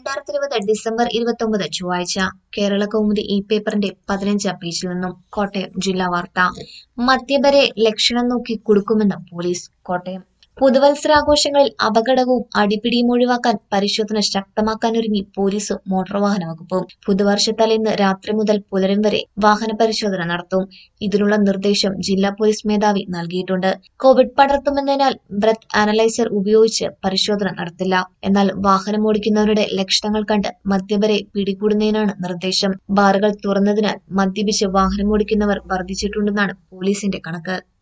രണ്ടായിരത്തി ഇരുപത് ഡിസംബർ ഇരുപത്തി ഒമ്പത് ചൊവ്വാഴ്ച കേരള കൗമുദി ഈ പേപ്പറിന്റെ പതിനഞ്ചാം പേജിൽ നിന്നും കോട്ടയം ജില്ലാ വാർത്ത മദ്യപരെ ലക്ഷണം നോക്കി കുടുക്കുമെന്ന് പോലീസ് കോട്ടയം പുതുവത്സരാഘോഷങ്ങളിൽ അപകടവും അടിപിടിയും ഒഴിവാക്കാൻ പരിശോധന ശക്തമാക്കാനൊരുങ്ങി പോലീസും മോട്ടോർ വാഹന വകുപ്പും പുതുവർഷ തലേന്ന് രാത്രി മുതൽ പുലരും വരെ വാഹന പരിശോധന നടത്തും ഇതിനുള്ള നിർദ്ദേശം ജില്ലാ പോലീസ് മേധാവി നൽകിയിട്ടുണ്ട് കോവിഡ് പടർത്തുമെന്നതിനാൽ ബ്രത്ത് അനലൈസർ ഉപയോഗിച്ച് പരിശോധന നടത്തില്ല എന്നാൽ വാഹനമോടിക്കുന്നവരുടെ ലക്ഷണങ്ങൾ കണ്ട് മദ്യപരെ പിടികൂടുന്നതിനാണ് നിർദ്ദേശം ബാറുകൾ തുറന്നതിനാൽ മദ്യപിച്ച് വാഹനമോടിക്കുന്നവർ വർദ്ധിച്ചിട്ടുണ്ടെന്നാണ് പോലീസിന്റെ കണക്ക്